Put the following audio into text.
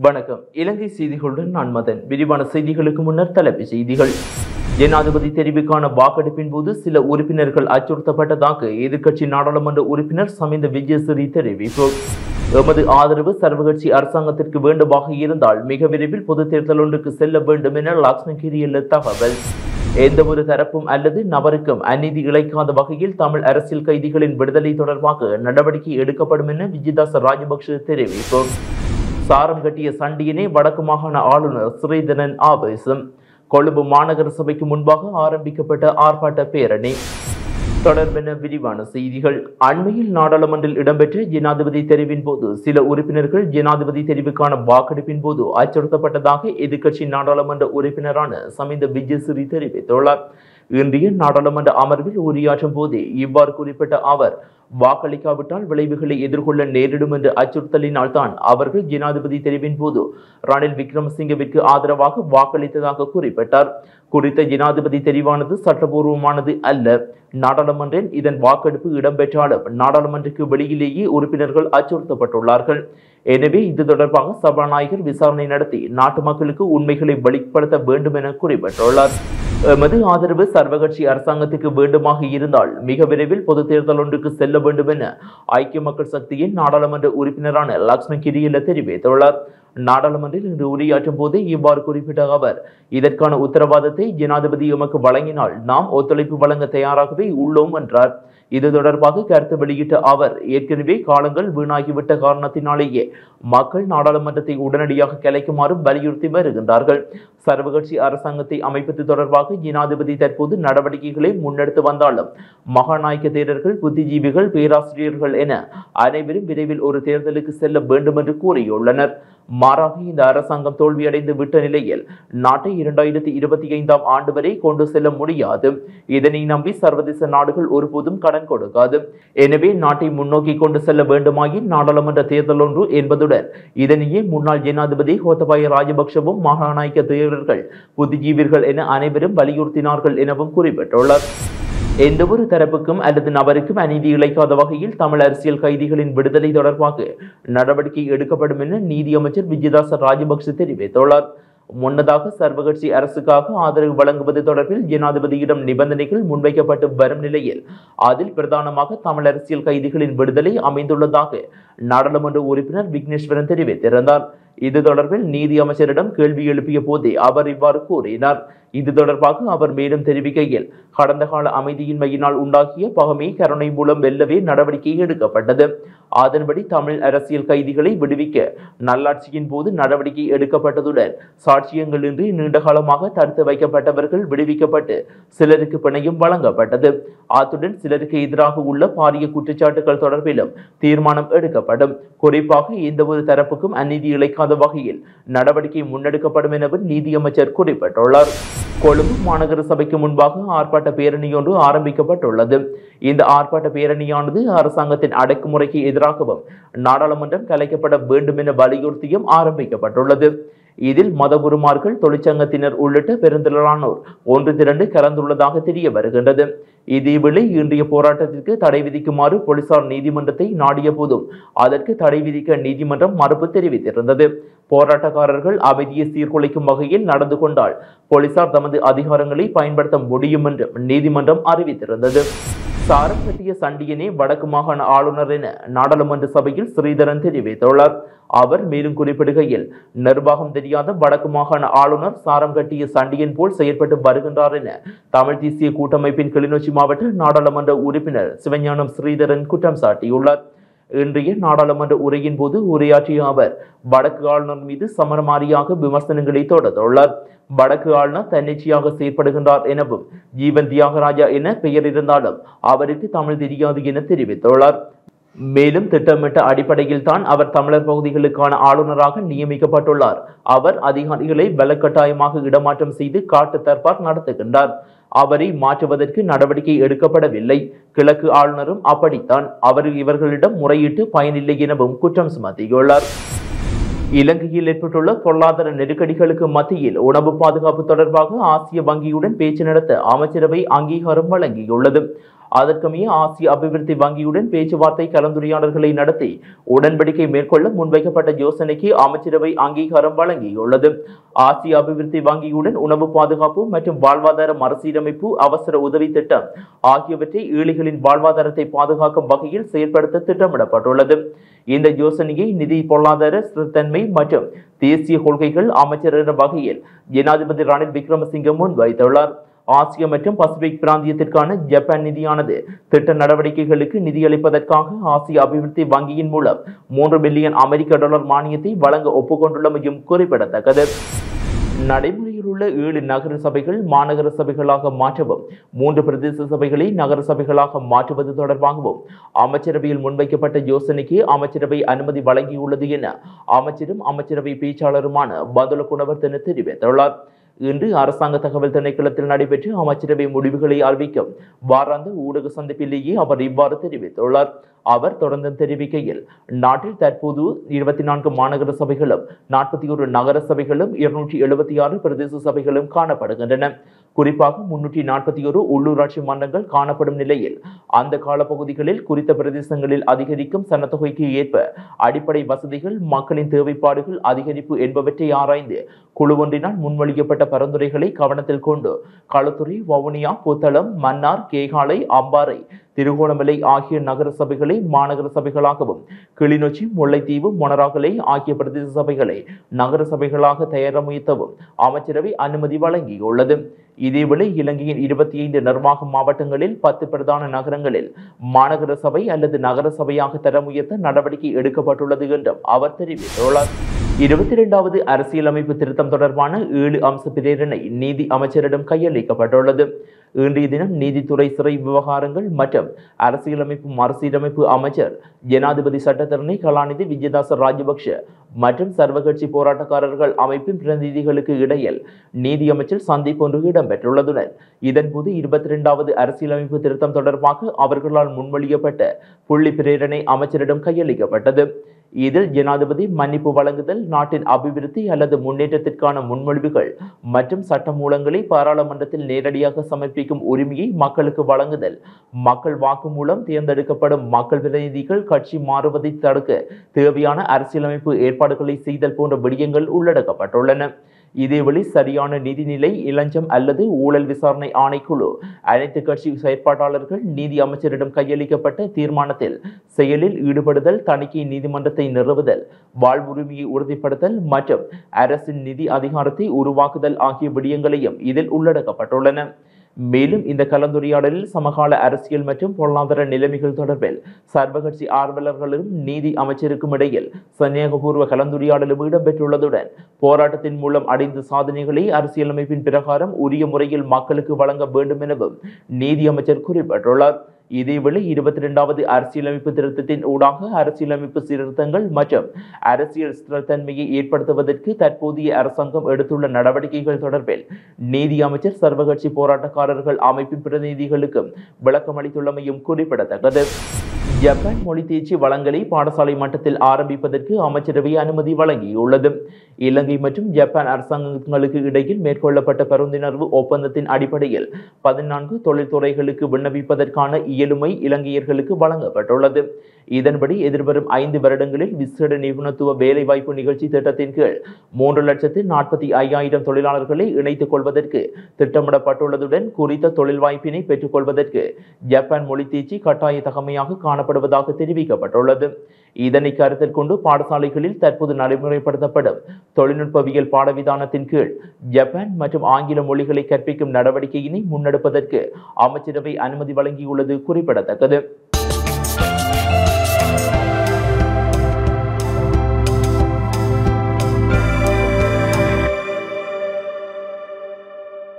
வணக்கம் இலங்கை செய்திகளுடன் நான் மதன் விரிவான செய்திகளுக்கு முன்னர் தலைப்புச் செய்திகள் ஜனாதிபதி தெரிவுக்கான வாக்கெடுப்பின் போது சில உறுப்பினர்கள் அச்சுறுத்தப்பட்டதாக எதிர்க்கட்சி நாடாளுமன்ற உறுப்பினர் சமிந்த விஜயசிறி தெரிவிப்பு எமது ஆதரவு சர்வகட்சி அரசாங்கத்திற்கு வேண்டுமாக இருந்தால் மிக விரைவில் பொது தேர்தல் ஒன்றுக்கு செல்ல வேண்டும் என லக்ஷ்மண் கிரியல்ல தகவல் எந்த ஒரு தரப்பும் அல்லது நபருக்கும் அநீதி இழைக்காத வகையில் தமிழ் அரசியல் கைதிகளின் விடுதலை தொடர்பாக நடவடிக்கை எடுக்கப்படும் என விஜயதாச ராஜபக்ஷ தெரிவிப்பு சாரம் கட்டிய சண்டியினை வடக்கு மாகாண ஆளுநர் ஸ்ரீதரன் ஆவேசம் கொழும்பு மாநகர சபைக்கு முன்பாக ஆரம்பிக்கப்பட்ட ஆர்ப்பாட்ட பேரணி தொடர்பென விரிவான செய்திகள் அண்மையில் நாடாளுமன்றில் இடம்பெற்ற ஜனாதிபதி தெரிவின் போது சில உறுப்பினர்கள் ஜனாதிபதி தெரிவுக்கான வாக்கெடுப்பின் போது அச்சுறுத்தப்பட்டதாக எதிர்க்கட்சி நாடாளுமன்ற உறுப்பினரான சமிந்த விஜயசிறி தெரிவித்துள்ளார் இன்றைய நாடாளுமன்ற அமர்வில் உரையாற்றும் போதே இவ்வாறு குறிப்பிட்ட அவர் வாக்களிக்காவிட்டால் விளைவுகளை எதிர்கொள்ள நேரிடும் என்ற அச்சுறுத்தலினால் தான் அவர்கள் ஜனாதிபதி தெரிவின் போது ரணில் விக்ரமசிங்கவிற்கு ஆதரவாக வாக்களித்ததாக குறிப்பிட்டார் குறித்த ஜனாதிபதி தெரிவானது சட்டபூர்வமானது அல்ல நாடாளுமன்றில் இதன் வாக்கெடுப்பு இடம்பெற்றாலும் நாடாளுமன்றக்கு வெளியிலேயே உறுப்பினர்கள் அச்சுறுத்தப்பட்டுள்ளார்கள் எனவே இது தொடர்பாக சபாநாயகர் விசாரணை நடத்தி நாட்டு மக்களுக்கு உண்மைகளை வெளிப்படுத்த வேண்டும் என குறிப்பிட்டுள்ளார் எமது ஆதரவு சர்வகட்சி அரசாங்கத்துக்கு வேண்டுமாக இருந்தால் மிக விரைவில் பொது தேர்தல் ஒன்றுக்கு செல்ல வேண்டும் என ஐக்கிய மக்கள் சக்தியின் நாடாளுமன்ற உறுப்பினரான லக்ஷ்மண் கிரியல்ல தெரிவித்துள்ளார் நாடாளுமன்றில் இன்று உரையாற்றும் போதே இவ்வாறு குறிப்பிட்ட அவர் இதற்கான உத்தரவாதத்தை ஜனாதிபதி எமக்கு வழங்கினால் நாம் ஒத்துழைப்பு வழங்க தயாராகவே உள்ளோம் என்றார் இது தொடர்பாக கருத்து வெளியிட்ட அவர் ஏற்கனவே காலங்கள் வீணாகிவிட்ட காரணத்தினாலேயே மக்கள் நாடாளுமன்றத்தை உடனடியாக கலைக்குமாறு வலியுறுத்தி வருகின்றார்கள் சர்வகட்சி அரசாங்கத்தை அமைப்பது தொடர்பாக ஜனாதிபதி தற்போது நடவடிக்கைகளை முன்னெடுத்து வந்தாலும் மகாநாயக்க தேரர்கள் புத்திஜீவிகள் பேராசிரியர்கள் என அனைவரும் விரைவில் ஒரு தேர்தலுக்கு செல்ல வேண்டும் என்று கூறியுள்ளனர் மாறாக இந்த அரசாங்கம் தோல்வியடைந்து விட்ட நிலையில் நாட்டை இரண்டாயிரத்தி இருபத்தி ஐந்தாம் ஆண்டு வரை கொண்டு செல்ல முடியாது இதனை நம்பி சர்வதேச நாடுகள் ஒருபோதும் கடன் கொடுக்காது எனவே நாட்டை முன்னோக்கி கொண்டு செல்ல வேண்டுமாயின் நாடாளுமன்ற தேர்தல் ஒன்று என்பதுடன் இதனையே முன்னாள் ஜனாதிபதி கோத்தபாய ராஜபக்ஷவும் மகாநாயக்க தேரர்கள் புத்திஜீவிகள் என அனைவரும் வலியுறுத்தினார்கள் எனவும் குறிப்பிட்டுள்ளார் எந்த ஒரு தரப்புக்கும் அல்லது நபருக்கும் அநீதி இழைக்காத வகையில் தமிழ் அரசியல் கைதிகளின் விடுதலை தொடர்பாக நடவடிக்கை எடுக்கப்படும் என நீதியமைச்சர் விஜயதாச ராஜபக்ஷ தெரிவித்துள்ளார் முன்னதாக சர்வகட்சி அரசுக்காக ஆதரவு வழங்குவது தொடர்பில் ஜனாதிபதியிடம் நிபந்தனைகள் முன்வைக்கப்பட்டு வரும் நிலையில் அதில் பிரதானமாக தமிழ் அரசியல் கைதிகளின் விடுதலை அமைந்துள்ளதாக நாடாளுமன்ற உறுப்பினர் விக்னேஸ்வரன் தெரிவித்திருந்தார் இது தொடர்பில் நீதி அமைச்சரிடம் கேள்வி எழுப்பிய போதே அவர் இவ்வாறு கூறினார் இது தொடர்பாக அவர் மேலும் தெரிவிக்கையில் கடந்த கால அமைதியின்மையினால் உண்டாகிய பகமை கருணை மூலம் வெல்லவே நடவடிக்கை எடுக்கப்பட்டது அதன்படி தமிழ் அரசியல் கைதிகளை விடுவிக்க நல்லாட்சியின் போது நடவடிக்கை எடுக்கப்பட்டதுடன் சாட்சியங்களின்றி நீண்டகாலமாக தடுத்து வைக்கப்பட்டவர்கள் விடுவிக்கப்பட்டு சிலருக்கு பிணையும் வழங்கப்பட்டது அத்துடன் சிலருக்கு எதிராக உள்ள பாரிய குற்றச்சாட்டுகள் தொடர்பிலும் தீர்மானம் எடுக்கப்படும் குறிப்பாக எந்த ஒரு தரப்புக்கும் அநீதி இழைக்காத வகையில் நடவடிக்கை முன்னெடுக்கப்படும் எனவும் நீதியமைச்சர் குறிப்பிட்டுள்ளார் கொழும்பு மாநகர சபைக்கு முன்பாக ஆர்ப்பாட்ட பேரணி ஒன்று ஆரம்பிக்கப்பட்டுள்ளது இந்த ஆர்ப்பாட்ட பேரணியானது அரசாங்கத்தின் அடக்குமுறைக்கு எதிராகவும் நாடாளுமன்றம் கலைக்கப்பட வேண்டும் என வலியுறுத்தியும் ஆரம்பிக்கப்பட்டுள்ளது இதில் மதகுருமார்கள் தொழிற்சங்கத்தினர் உள்ளிட்ட பெருந்திரளானோர் ஒன்று திரண்டு கலந்துள்ளதாக தெரிய வருகின்றது இதேவேளை இன்றைய போராட்டத்திற்கு தடை விதிக்குமாறு போலீசார் நீதிமன்றத்தை நாடிய போதும் அதற்கு தடை விதிக்க நீதிமன்றம் மறுப்பு தெரிவித்திருந்தது போராட்டக்காரர்கள் அமைதியை சீர்குலைக்கும் வகையில் நடந்து கொண்டால் போலீசார் தமது அதிகாரங்களை பயன்படுத்த முடியும் என்று நீதிமன்றம் அறிவித்திருந்தது சாரம் கட்டிய சண்டியனே வடக்கு மாகாண ஆளுநர் என நாடாளுமன்ற சபையில் ஸ்ரீதரன் தெரிவித்துள்ளார் அவர் மேலும் குறிப்பிடுகையில் நிர்வாகம் தெரியாத வடக்கு மாகாண ஆளுநர் சாரம் கட்டிய சண்டியன் போல் செயற்பட்டு வருகின்றார் என தமிழ் தேசிய கூட்டமைப்பின் கிளிநொச்சி மாவட்ட நாடாளுமன்ற உறுப்பினர் சிவஞானம் ஸ்ரீதரன் குற்றம் சாட்டியுள்ளார் இன்றைய நாடாளுமன்ற உரையின் போது உரையாற்றிய அவர் வடக்கு ஆளுநர் மீது சமரமாரியாக விமர்சனங்களை தொடர்ந்துள்ளார் வடக்கு ஆளுநர் தன்னிச்சையாக செயற்படுகின்றார் எனவும் ஜீவன் தியாகராஜா என பெயர் இருந்தாலும் அவருக்கு தமிழ் தெரியாது என தெரிவித்துள்ளார் மேலும் திட்டமிட்ட அடிப்படையில் தான் அவர் தமிழர் பகுதிகளுக்கான ஆளுநராக நியமிக்கப்பட்டுள்ளார் அவர் அதிகாரிகளை பலக்கட்டாயமாக இடமாற்றம் செய்து காட்டு தர்பார் நடத்துகின்றார் அவரை மாற்றுவதற்கு நடவடிக்கை எடுக்கப்படவில்லை கிழக்கு ஆளுநரும் அப்படித்தான் அவர் இவர்களிடம் முறையிட்டு பயனில்லை எனவும் குற்றம் சுமத்தியுள்ளார் இலங்கையில் ஏற்பட்டுள்ள பொருளாதார நெருக்கடிகளுக்கு மத்தியில் உணவு பாதுகாப்பு தொடர்பாக ஆசிய வங்கியுடன் பேச்சு நடத்த அமைச்சரவை அங்கீகாரம் வழங்கியுள்ளது அதற்கமைய ஆசிய அபிவிருத்தி வங்கியுடன் பேச்சுவார்த்தை கலந்துரையாடல்களை நடத்தி உடன்படிக்கை மேற்கொள்ள முன்வைக்கப்பட்ட யோசனைக்கு அமைச்சரவை அங்கீகாரம் வழங்கியுள்ளது ஆசிய அபிவிருத்தி வங்கியுடன் உணவு பாதுகாப்பு மற்றும் வாழ்வாதார மறுசீரமைப்பு அவசர உதவி திட்டம் ஆகியவற்றை ஏழைகளின் வாழ்வாதாரத்தை பாதுகாக்கும் வகையில் செயல்படுத்த திட்டமிடப்பட்டுள்ளது இந்த யோசனையை நிதி பொருளாதார ஸ்திரத்தன்மை மற்றும் தேசிய கொள்கைகள் அமைச்சர் என்ற வகையில் ஜனாதிபதி ரணில் விக்ரமசிங்க முன்வைத்துள்ளார் ஆசிய மற்றும் பசிபிக் பிராந்தியத்திற்கான ஜப்பான் நிதியானது திட்ட நடவடிக்கைகளுக்கு நிதியளிப்பதற்காக ஆசிய அபிவிருத்தி வங்கியின் மூலம் மூன்று பில்லியன் அமெரிக்க டாலர் மானியத்தை வழங்க ஒப்புக்கொண்டுள்ளமையும் குறிப்பிடத்தக்கது நடைமுறையில் உள்ள ஏழு நகர சபைகள் மாநகர சபைகளாக மாற்றவும் மூன்று பிரதேச சபைகளை நகர சபைகளாக மாற்றுவது தொடர்பாகவும் அமைச்சரவையில் முன்வைக்கப்பட்ட யோசனைக்கு அமைச்சரவை அனுமதி வழங்கியுள்ளது என அமைச்சரும் அமைச்சரவை பேச்சாளருமான பதுல குணவர்தன தெரிவித்துள்ளார் இன்று அரசாங்க தகவல் திணைக்களத்தில் நடைபெற்ற அமைச்சரவை முடிவுகளை அறிவிக்கும் வாராந்த ஊடக சந்திப்பிலேயே அவர் இவ்வாறு தெரிவித்துள்ளார் அவர் தொடர்ந்து தெரிவிக்கையில் நாட்டில் தற்போது இருபத்தி நான்கு மாநகர சபைகளும் நாற்பத்தி ஒரு நகர சபைகளும் இருநூற்றி எழுபத்தி ஆறு பிரதேச சபைகளும் காணப்படுகின்றன குறிப்பாக முன்னூற்றி நாற்பத்தி ஒரு உள்ளூராட்சி மன்றங்கள் காணப்படும் நிலையில் அந்த காலப்பகுதிகளில் குறித்த பிரதேசங்களில் அதிகரிக்கும் சனத்தொகைக்கு ஏற்ப அடிப்படை வசதிகள் மக்களின் தேவைப்பாடுகள் அதிகரிப்பு என்பவற்றை ஆராய்ந்து குழு ஒன்றினால் முன்மொழிக்கப்பட்ட பரிந்துரைகளை கவனத்தில் கொண்டு களுத்துறை வவுனியா புத்தளம் மன்னார் கேகாலை அம்பாறை திருகோணமலை ஆகிய நகர சபைகளை மாநகர சபைகளாகவும் கிளிநொச்சி முல்லைத்தீவு மொனராகலை ஆகிய பிரதேச சபைகளை நகர சபைகளாக தயாரமைத்தவும் அமைச்சரவை அனுமதி வழங்கியுள்ளது இதேவேளை இலங்கையின் இருபத்தி ஐந்து நிர்வாக மாவட்டங்களில் பத்து பிரதான நகரங்களில் மாநகர சபை அல்லது நகர சபையாக தரம் உயர்த்த நடவடிக்கை எடுக்கப்பட்டுள்ளது என்றும் அவர் தெரிவித்துள்ளார் இருபத்தி இரண்டாவது அரசியலமைப்பு திருத்தம் தொடர்பான ஏழு அம்ச பிரேரணை நீதி அமைச்சரிடம் கையளிக்கப்பட்டுள்ளது இன்றைய தினம் நீதித்துறை சிறை விவகாரங்கள் மற்றும் அரசியலமைப்பு மறுசீரமைப்பு அமைச்சர் ஜனாதிபதி சட்டத்தரணி கலாநிதி விஜயதாச ராஜபக்ஷ மற்றும் சர்வகட்சி போராட்டக்காரர்கள் அமைப்பின் பிரதிநிதிகளுக்கு இடையில் நீதி அமைச்சர் சந்திப்பு ஒன்று இடம்பெற்றுள்ளதுடன் இதன்போது இருபத்தி இரண்டாவது அரசியலமைப்பு திருத்தம் தொடர்பாக அவர்களால் முன்மொழியப்பட்ட புள்ளி பிரேரணை அமைச்சரிடம் கையளிக்கப்பட்டது இதில் ஜனாதிபதி மன்னிப்பு வழங்குதல் நாட்டின் அபிவிருத்தி அல்லது முன்னேற்றத்திற்கான முன்மொழிவுகள் மற்றும் சட்டமூலங்களை பாராளுமன்றத்தில் நேரடியாக சமர்ப்பிக்கும் உரிமையை மக்களுக்கு வழங்குதல் மக்கள் வாக்கு மூலம் தேர்ந்தெடுக்கப்படும் மக்கள் பிரதிநிதிகள் கட்சி மாறுவதை தடுக்க தேவையான அரசியலமைப்பு ஏற்பாடுகளை செய்தல் போன்ற விடயங்கள் உள்ளடக்கப்பட்டுள்ளன இதேவழி சரியான நிதிநிலை இளஞ்சம் அல்லது ஊழல் விசாரணை ஆணைக்குழு அனைத்து கட்சி செயற்பாட்டாளர்கள் நீதி அமைச்சரிடம் கையளிக்கப்பட்ட தீர்மானத்தில் செயலில் ஈடுபடுதல் தணிக்கை நீதிமன்றத்தை நிறுவுதல் வாழ்வுரிமையை உறுதிப்படுத்தல் மற்றும் அரசின் நிதி அதிகாரத்தை உருவாக்குதல் ஆகிய விடயங்களையும் இதில் உள்ளடக்கப்பட்டுள்ளன மேலும் இந்த கலந்துரையாடலில் சமகால அரசியல் மற்றும் பொருளாதார நிலைமைகள் தொடர்பில் சர்வகட்சி ஆர்வலர்களும் நீதி அமைச்சருக்கும் இடையில் சன்னியாகபூர்வ கலந்துரையாடலும் இடம்பெற்றுள்ளதுடன் போராட்டத்தின் மூலம் அடைந்த சாதனைகளை அரசியலமைப்பின் பிரகாரம் உரிய முறையில் மக்களுக்கு வழங்க வேண்டும் எனவும் நீதி அமைச்சர் குறிப்பிட்டுள்ளார் இதேவேளை இருபத்தி இரண்டாவது அரசியலமைப்பு திருத்தத்தின் ஊடாக அரசியலமைப்பு சீர்திருத்தங்கள் மற்றும் அரசியல் ஸ்திரத்தன்மையை ஏற்படுத்துவதற்கு தற்போதைய அரசாங்கம் எடுத்துள்ள நடவடிக்கைகள் தொடர்பில் நீதி அமைச்சர் சர்வகட்சி போராட்டக்காரர்கள் அமைப்பின் பிரதிநிதிகளுக்கும் விளக்கம் அளித்துள்ளமையும் குறிப்பிடத்தக்கது ஜப்பான் மொழி தேர்ச்சி வளங்களை பாடசாலை மட்டத்தில் ஆரம்பிப்பதற்கு அமைச்சரவை அனுமதி வழங்கியுள்ளது இலங்கை மற்றும் ஜப்பான் அரசாங்கங்களுக்கு இடையில் மேற்கொள்ளப்பட்ட பெருந்திணர்வு ஒப்பந்தத்தின் அடிப்படையில் பதினான்கு தொழில்துறைகளுக்கு விண்ணப்பிப்பதற்கான இயலுமை இலங்கையர்களுக்கு வழங்கப்பட்டுள்ளது இதன்படி எதிர்வரும் ஐந்து வருடங்களில் விசேட நிபுணத்துவ வேலைவாய்ப்பு நிகழ்ச்சி திட்டத்தின் கீழ் மூன்று லட்சத்து நாற்பத்தி ஐயாயிரம் தொழிலாளர்களை இணைத்துக் கொள்வதற்கு திட்டமிடப்பட்டுள்ளதுடன் குறித்த தொழில் வாய்ப்பினை பெற்றுக் கொள்வதற்கு ஜப்பான் மொழி தேர்ச்சி கட்டாய தகமையாக காணப்படுவதாக தெரிவிக்கப்பட்டுள்ளது இதனை கருத்தில் கொண்டு பாடசாலைகளில் தற்போது நடைமுறைப்படுத்தப்படும் தொழில்நுட்பவியல் பாடவிதானத்தின் கீழ் ஜப்பான் மற்றும் ஆங்கில மொழிகளை கற்பிக்கும் நடவடிக்கையினை முன்னெடுப்பதற்கு அமைச்சரவை அனுமதி வழங்கியுள்ளது குறிப்பிடத்தக்கது